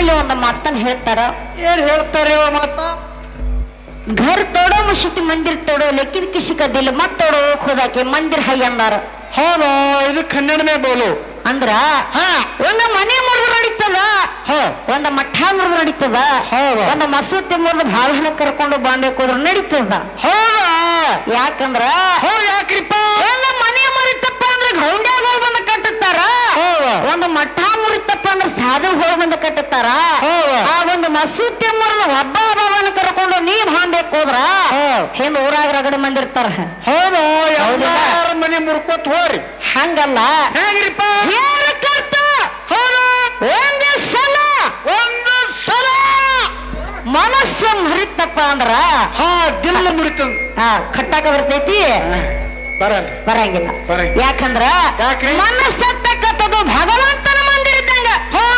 ಇಲ್ಲಿ ಒಂದು ಮಾತನ್ನ ಹೇಳ್ತಾರ ಏನ್ ಹೇಳ್ತಾರೆ ಇವ ಮಾತ घर तोड़ो मस्जिद मंदिर तोड़ो लेकिन किसी का दिल मत तोड़ो खुदा के मंदिर है ಅಂದಾರ ಹೌದು ಇದು ಕನ್ನಡನೇ ಬೋಲು ಅಂದ್ರ ಹಾ ಒಂದು ಮನೆ ಮುರಿದು ನಡೀತದ ಹಾ ಒಂದು ಮಠ ಮುರಿದು ನಡೀತದ ಹೌದು. ಒಂದು ಮಸೂತಿ ಮುರಿದು ಭಾವನ ಕರ್ಕೊಂಡು ಬಾಂಬೆಕ್ ಹೋದ್ರೆ ನಡೀತದ ಹೌದಾ ಯಾಕಂದ್ರ ಹೌದು ಯಾಕ್ರಿಪ್ಪ ಒಂದು ಮನೆ ಮುರಿತಪ್ಪ ಅಂದ್ರೆ ಗೌಂಡ್ಯಾಗ ಹೋಗಿ ಬಂದು ಕಟ್ಟುತ್ತಾರ ಹೌದು. ಒಂದು ಮಠ ಮುರಿತಪ್ಪ ಅಂದ್ರೆ ಸಾಧು ಹೋಗಿ ಬಂದು ಕಟ್ಟುತ್ತಾರ ಹೌದು. ಆ ಒಂದು ಮಸೂತಿ ಮುರಿದು ಒಬ್ಬ ಒಬ್ಬವನ್ನ ಕರ್ಕೊಂಡು ನೀ ಬಾಂಬೆಕ್ ಹೋದ್ರ ಹೌದು. ಹಿಂದ ಊರಾಗ ರಗಡ ಮಂದಿರ್ತಾರ ಹೌದು ಹೌದಾ? ಎಲ್ಲಾರ ಮನೆ ಮುರ್ಕೋತ್ ಹೋರಿ ಹಂಗಲ್ಲ ಹೆಂಗ್ರಿಪ್ಪ ಯಾರ ಕರ್ತ ಹೌದು ಒಂದೇ ಸಲ ಒಂದು ಸಲ ಮನಸ್ಸು ಮರಿತಪ್ಪ ಅಂದ್ರ ಹಾ ದಿಲ್ಲ ಮುರಿತಂದ್ ಆ, ಕಟ್ಟಾಕ ಬರ್ತೈತಿ ಬರಲ್ರಿ ಬರಂಗಿಲ್ಲ ಬರಂಗಿಲ್ಲ. ಯಾಕಂದ್ರ ಯಾಕ್ರಿ? ಮನಸ್ಸತ್ತಕ್ಕಂಥದ್ದು ಭಗವಂತನ ಮಂದಿರ ಇದ್ದಂಗ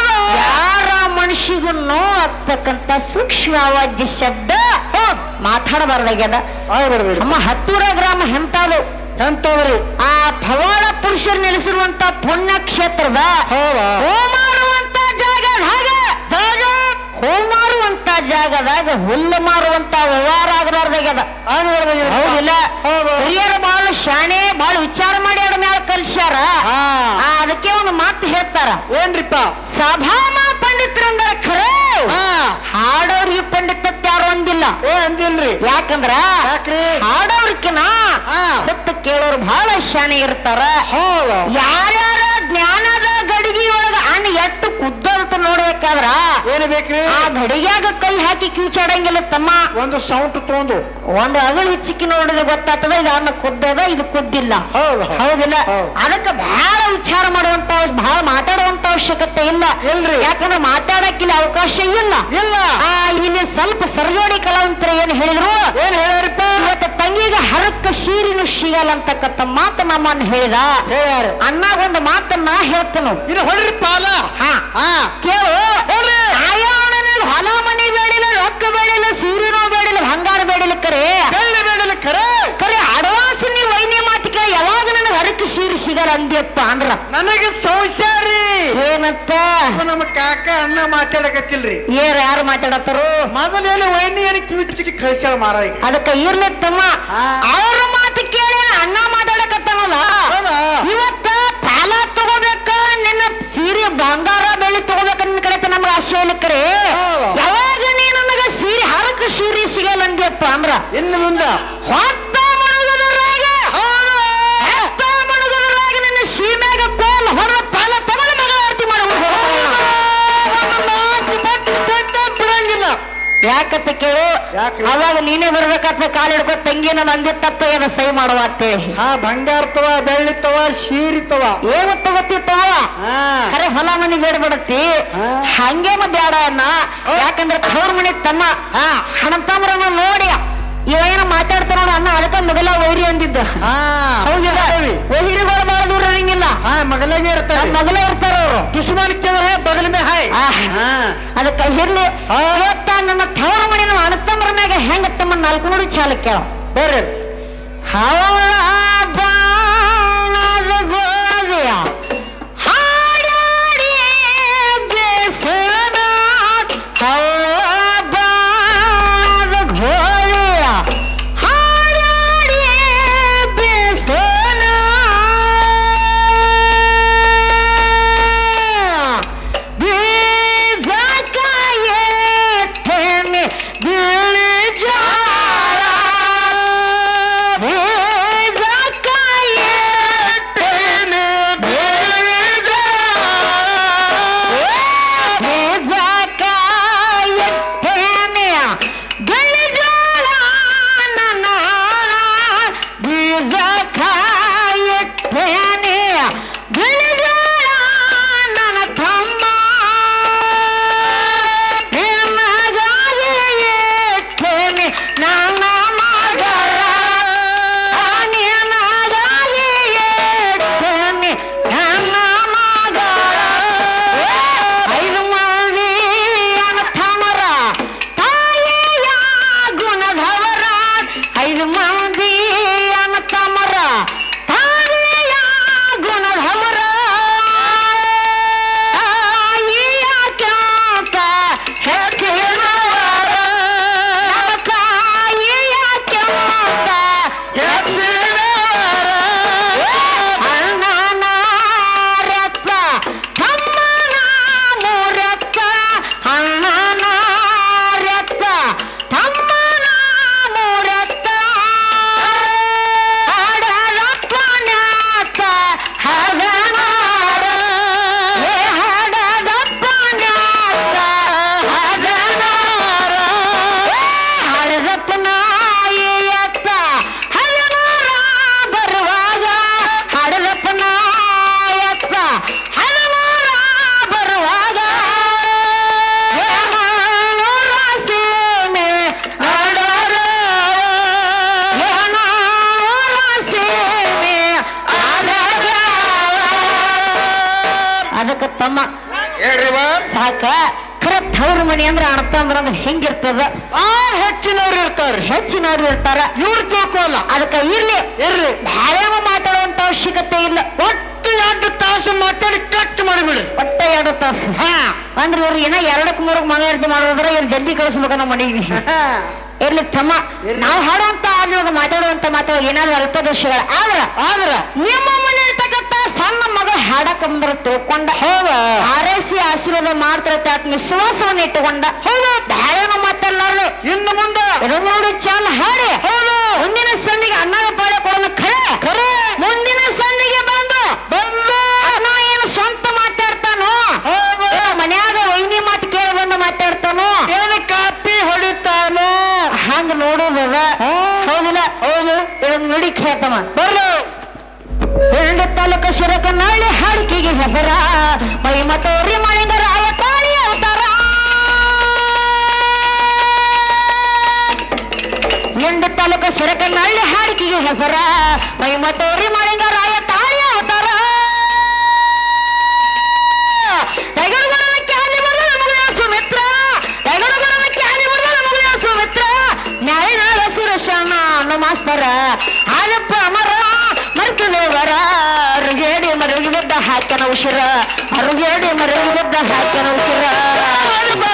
ಯಾರ ಮನುಷ್ಯಗೂ ನೋವಾಗ್ತಕ್ಕಂತ ಸೂಕ್ಷ್ಮ ಅವಾಜ್ಯ ಶಬ್ದ ಮಾತಾಡಬಾರ್ದಾಗ್ಯದ ಆಗ್ಬಾರ್ದ್ರಿ ನಮ್ಮ ಹತ್ತೂರ ಗ್ರಾಮ ಹೆಂತಾದು ಎಂತವ್ರಿ ಆ ಭವಾಳ ಪುರುಷರು ನೆಲೆಸಿರುವಂತ ಪುಣ್ಯ ಕ್ಷೇತ್ರದ ಹೌದಾ ಹೋಮಾರುವಂತ ಜಾಗದಾಗ ಜಾಗ ಹೋಮಾರುವಂತ ಜಾಗದಾಗ ಹುಲ್ಲು ಮಾರುವಂತ ವ್ಯವಹಾರ ಆಗಬಾರ್ದಾಗ್ಯದ ಆಗ್ಬಾರ್ದ್ರಿ ಹೌದಿಲ್ಲ ಹೌದು. ಹಿರಿಯರು ಬಹಳ ಶಾಣೆ ಬಹಳ ವಿಚಾರ ಮಾಡಿ ಅದ್ರ ಮ್ಯಾಲ ಕಲ್ಸ್ಯಾರ ಹಾ. ಆ, ಅದಕ್ಕೆ ಒಂದು ಮಾತು ಹೇಳ್ತಾರ ಏನ್ರಿಪ್ಪ ಸಭಾಮ ಪಂಡಿತರಂದ್ರ ಖರೆ ಹಾ ಹಾಡೋರಿಗೆ ಪಂಡಿತತ್ ಯಾರು ಅಂದಿಲ್ಲ ಏ ಅಂದಿಲ್ರಿ ಯಾಕಂದ್ರ ಯಾಕ್ರಿ ಹಾಡೋರ್ಕಿನ ಹಾ. ಹೊತ್ತು ಕೇಳೋರು ಬಹಳ ಶಾಣೆ ಇರ್ತಾರ ಹೌದು ಯಾರ್ಯಾರ ಜ್ಞಾನದ ಗಡಿಗೆ ಒಳಗ ಅನ್ನ ಎಟ್ಟು ಕುದ್ದಅಂತ ನೋಡ್ಬೇಕಾದ್ರ ಏನ್ ಬೇಕ್ರಿ ಆ ಗಡಿಗ್ಯಾಗ ಕೈ ಹಾಕಿ ಕಿಂಚಾಡಂಗಿಲ್ಲ ತಮ್ಮ ಒಂದು ಸೌಂಟ್ ತಗೊಂಡು ಒಂದು ಅಗಳು ಹಿಚ್ಚಿಕ್ಕಿ ನೋಡಿದ್ರೆ ಗೊತ್ತಾಗ್ತದ ಇದು ಅನ್ನ ಕುದ್ದದ ಇದು ಕುದ್ದಿಲ್ಲ ಹೌದು ಹೌದಿಲ್ಲ ಹೌದು. ಅದಕ್ಕೆ ಬಹಳ ವಿಚಾರ ಮಾಡುವಂತ ಬಹಳ ಮಾತಾಡುವಂತ ಅವಶ್ಯಕತೆ ಇಲ್ಲ ಇಲ್ರಿ. ಯಾಕಂದ್ರೆ ಮಾತಾಡಕ್ಕಿಲ್ಲ ಅವಕಾಶ ಇಲ್ಲ ಇಲ್ಲ ಆ ಇಲ್ಲಿ ಸ್ವಲ್ಪ ಸರ್ಜೋಡಿ ಕಲಾವಂತರು ಏನ್ ಹೇಳಿದ್ರು ಏನ್ ಹೇಳ್ಯಾರಿಪ್ಪ ಇವತ್ತು ತಂಗಿಗೆ ಹರಕ್ಕ ಶೀರಿನು ಸಿಗಲ್ಲ ಅಂತಕ್ಕಂಥ ಮಾತು ನಮ್ಮನ್ನ ಹೇಳಿದ ಹೇಳ್ಯಾರ ಅನ್ನಾಗ ಒಂದು ಮಾತನ್ನ ಹೇಳ್ತನು ಇನ್ನು ಹೊಡ್ರಿಪ್ಪ ಅಲ್ಲ ಹಾ ಹಾ ಕೇಳು ಆಯಾವನ ಹೊಲ ಮನೆ ಬೇಡಿಲ್ಲ ರೊಕ್ಕ ಬೇಡಿಲ್ಲ ಸೀರೆನೂ ಬೇಡಿಲ್ಲ ಬಂಗಾರ ಬೇಡಿಲ್ಲ ಕರೆ ಬೆಳ್ಳಿ ಬೆಳ್ಳಿ ಖರೆ ಕರೆ ಅಡ್ವಾನ್ಸ್ ನೀ ವೈನ್ಯ ಮಾತಿಕ ಯಾವಾಗ ನನಗೆ ಹರಕ ಸೀರೆ ಸಿಗಲ್ಲ ಅಂದ್ಯಪ್ಪ ಅಂದ್ರ ನನಗೆ ಸಂಸಾರಿ ಏನಂತ ನಮ್ಮ ಕಾಕ ಅಣ್ಣ ಮಾತಾಡಕತ್ತಿಲ್ರಿ ಏರ್ ಯಾರು ಮಾತಾಡತ್ತಾರು ಮೊದಲೇನು ವೈನಿ ಏನು ಕಿವಿಟ್ ಚಿಕ್ಕಿ ಕಳಿಸ್ಯಾಳ ಮಾರ ಈಗ ಅದಕ್ಕ ಇರ್ಲಿ ತಮ್ಮ ಹಾ. ಅವ್ರ ಮಾತು ಕೇಳಿ ಅಣ್ಣ ಮಾತಾಡಕತ್ತಾನಲ್ಲ ಹೌದಾ ಇವತ್ತ ಪಾಲ ತಗೋಬೇಕ ನಿನ್ನ ಸೀರೆ ಬಂಗಾರ ಬೆಳ್ಳಿ ತಗೋಬೇಕ ನಿನ್ ಕಡೆ ನಮ್ಗೆ ಆಸೆ ಇಲ್ಲ ಕರೆ ಹೌದು. ಯಾವಾಗ ನೀ ನನಗ ಸೀರೆ ಹರಕ ಸೀರೆ ಸಿಗಲ್ಲ ಅಂದ್ಯಪ್ಪ ಅಂದ್ರ ಇನ್ನು ಮುಂದ ಹೊತ್ತ ಮಣಗದರಾಗ ಹೊತ್ತ ಮಣಗದರಾಗ ನಿನ್ನ ಸೀಮೆಗ ಕೋಲ್ ಹೊರ ಪಾಲ ತಗೊಂಡು ಮಗಳ ಆರತಿ ಮಾಡುವುದು ಬಿಡಂಗಿಲ್ಲ ಯಾಕತ್ತ ಕೇಳು ಯಾಕ್ರಿ? ಅವಾಗ ನೀನೇ ಬರ್ಬೇಕಾತ ಕಾಲ್ ಹಿಡ್ಕೊ ತಂಗಿ ನಾನು ಅಂದಿ ತಪ್ಪ ಏನ ಸೈ ಮಾಡುವ ಅಂತೇಳಿ ಹಾ ಬಂಗಾರ ತವ ಬೆಳ್ಳಿ ತವ ಶೀರಿ ತವ ಏನು ತಗೋತಿತ್ತವ ಹಾ ಖರೆ ಹೊಲ ಮನಿ ಬೇಡ ಬಿಡತ್ತಿ ಹಾ. ಹಂಗೇನ ಬೇಡ ಅನ್ನ ಯಾಕಂದ್ರೆ ತವ್ರ ಮನಿ ತಮ್ಮ ಹಣತಮ್ರನ ನೋಡಿ ಇವ ಏನೋ ಮಾತಾಡ್ತಾರ ನೋಡ ಅನ್ನ ಅದಕ್ಕ ಮೊದಲ ವೈರಿ ಅಂದಿದ್ದ ಹಾ ಹೌದಿಲ್ಲ ಹೌದ್ರಿ. ವೈರಿಗಳು ಬಹಳ ದೂರ ಇರಂಗಿಲ್ಲ ಹಾ ಮಗಲಾಗೆ ಇರ್ತಾರೆ ಮೊದಲೇ ಇರ್ತಾರ ಅವರು ದುಶ್ಮನ್ ಕೇವಲ ಬಗಲ್ ಮೇ ಹಾಯ್ ಆ. ಹಾ ಅದಕ್ಕ ಇರ್ಲಿ ಇವತ್ತ ನನ್ನ ತವರ ಮನಿ ನಮ್ಮ ಅಣ್ಣತಮ್ಮರ ಮ್ಯಾಗ ಹೆಂಗ ತಮ್ಮ ನಾಲ್ಕು ನೋಡಿ ಚಾಲ ಕೇಳ ಬರ್ರಿ ಹವಳದ ಗೋಧಿಯ ಹಾಡಾಡಿ ಬೇಸದ ಹವಳದ ಗೋಧಿಯ ಹಾಡಾಡಿ ಬೇಸದ ಬೀಜಕಾಯೆ ತೆನೆ ಬೀಳಜಾರ ಬೀಜಕಾಯೆ ತೆನೆ ಬೀಳಜಾರ ಬೀಜಕಾಯೆ ತೆನೆ ಗಳಿಜಾರ ನನ್ನ ಬೀಜಕಾಯೆ ತೆನೆ ಗಳಿಜಾರ ನನ್ನ ತಮ್ಮ ನಿನಗಾಗಿ ಇಟ್ಟೇನೆ ನನ್ನ ಮಗಳ ನಿನಗಾಗಿ ಇಟ್ಟೇನೆ ನನ್ನ ಮಗಳ ಐದು ಮಂದಿ ಅನಥಮರ ತಾಯಿಯ ಗುಣಧವರ ಐದು ಮಂದಿ ಅನಥಮರ ತಾಯಿಯ ಗುಣಧವರ ತಾಯಿಯ ಕ್ಯಾಂತ ನಾಯಿ ಎತ್ತ ಹಲವಾರ ಬರುವಾಗ ಹಡದಪ್ಪ ನಾಯತ್ತ ಹಲವಾರ ಬರುವಾಗ ಏನಾರ ಸೀಮೆ ಆಡರ ಏನಾರ ಸೀಮೆ ಆಡರ ಅದಕ್ಕೆ ತಮ್ಮ ಹೇಳ್ರಿವ ಸಾಕ ಖರೆ ತವ್ರ ಮನಿ ಅಂದ್ರೆ ಅರ್ಥ ಅಂದ್ರೆ ಹೆಂಗಿರ್ತದ ಆ ಹೆಚ್ಚಿನವ್ರು ಇರ್ತಾರ್ರಿ ಹೆಚ್ಚಿನವ್ರು ಇರ್ತಾರ ಇವ್ರು ತಿಳ್ಕೊಲ್ಲ ಅದಕ್ಕೆ ಇರ್ಲಿ ಇರ್ರಿ ಬ್ಯಾಯಾಮ ಮಾತಾಡುವಂತ ಅವಶ್ಯಕತೆ ಇಲ್ಲ ಒಟ್ಟು ಎರಡು ತಾಸು ಮಾತಾಡಿ ಕಟ್ ಮಾಡಿಬಿಡ್ರಿ ಒಟ್ಟ ಎರಡು ತಾಸು ಹಾ ಅಂದ್ರೆ ಇವ್ರು ಏನ ಎರಡಕ್ ಮೂರಕ್ ಮಂಗಾರತಿ ಮಾಡೋದ್ರ ಇವ್ರು ಜಲ್ದಿ ಕಳಿಸ್ಬೇಕು ನಮ್ಮ ಮನೆಗೆ ಇರ್ಲಿ ತಮ್ಮ ನಾವು ಹಾಡುವಂತ ಆಡ್ನೊಳಗ ಮಾತಾಡುವಂತ ಮಾತು ಏನಾದ್ರು ಅಲ್ಪದೋಷಗಳ ಆದ್ರ ಆದ್ರ ನಿಮ್ಮ ಮನೆ ಇರ್ತಕ್ಕಂತ ಸಣ್ಣ ಮಗ ಹಾಡಕ್ ಬಂದ್ರ ತಿಳ್ಕೊಂಡ ಹೌದ ಆರೈಸಿ ಆಶೀರ್ವಾದ ಮಾಡ್ತಿರತ್ತೆ ಆತ್ಮ ವಿಶ್ವಾಸವನ್ನ ಇಟ್ಟುಕೊಂಡ ಹೌದು ಬ್ಯಾಯಾಮ ಮಾತಾಡ್ಲಾರ್ದು ಇನ್ನು ಮುಂದೆ ಇದು ನೋಡಿ ಚಾಲ್ ಹಾಡಿ ಹೌದು ಮುಂದಿನ ಸಂದಿಗೆ ಅನ್ನಾಗ ಪಾಳೆ ಕೊಡೋದು ಖರೆ ಖರೆ ಮುಂದಿನ ಸಂದಿಗೆ ಬಂದು ಬಂದು ಅಣ್ಣ ಏನು ಸ್ವಂತ ಮಾತಾಡ್ತಾನೋ ಹೌದು ಏನು ಮನ್ಯಾಗ ವೈನಿ ಮಾತು ಕೇಳಿ ಬಂದು ಮಾತಾಡ್ತಾನೋ ಏನು ಕಾಪಿ ಹೊಡಿತಾನೋ ಹಂಗ ನೋಡೋದದ ಹೌದಿಲ್ಲ ಹೌದು ಇದನ್ನ ನೋಡಿ ಕೇಳ್ತಮ್ಮ ಬರ್ರಿ ಎರಡು ತಾಲೂಕು ಶಿರಕ ನಾಳೆ ಹಾಡಿಕೆಗೆ ಹೆಸರ ಮೈ ಮತೋರಿ ಮಳಿಂಗರ ತಾಳಿ ಅವತಾರ ಎಂಡು ತಾಲೂಕು ಶಿರಕ ನಾಳೆ ಹಾಡಿಕೆಗೆ ಹೆಸರ ಮೈ ಮತೋರಿ ಮಳಿಂಗರ ತಾಳಿ ಅವತಾರ ಎಗರುಗಳನ್ನು ಕ್ಯಾಲಿ ಬರಲು ನಮಗೆ ಸುಮಿತ್ರ ಎಗರುಗಳನ್ನು ಕ್ಯಾಲಿ ಬರಲು ನಮಗೆ ಸುಮಿತ್ರ ನ್ಯಾಯನಾಳ ಸುರೇಶಣ್ಣ ಅನ್ನೋ ಮಾಸ್ತರ ಆಲಪ್ಪ ಅಮರ ಮರ್ಕದೇವರ ಅರುಗೇಡಿ ಮರಗಿ ಬಿದ್ದ ಹಾಕ್ಯನ ಉಸಿರ ಅರುಗೇಡಿ ಮರಗಿ ಬಿದ್ದ ಹಾಕ್ಯನ ಉಸಿರ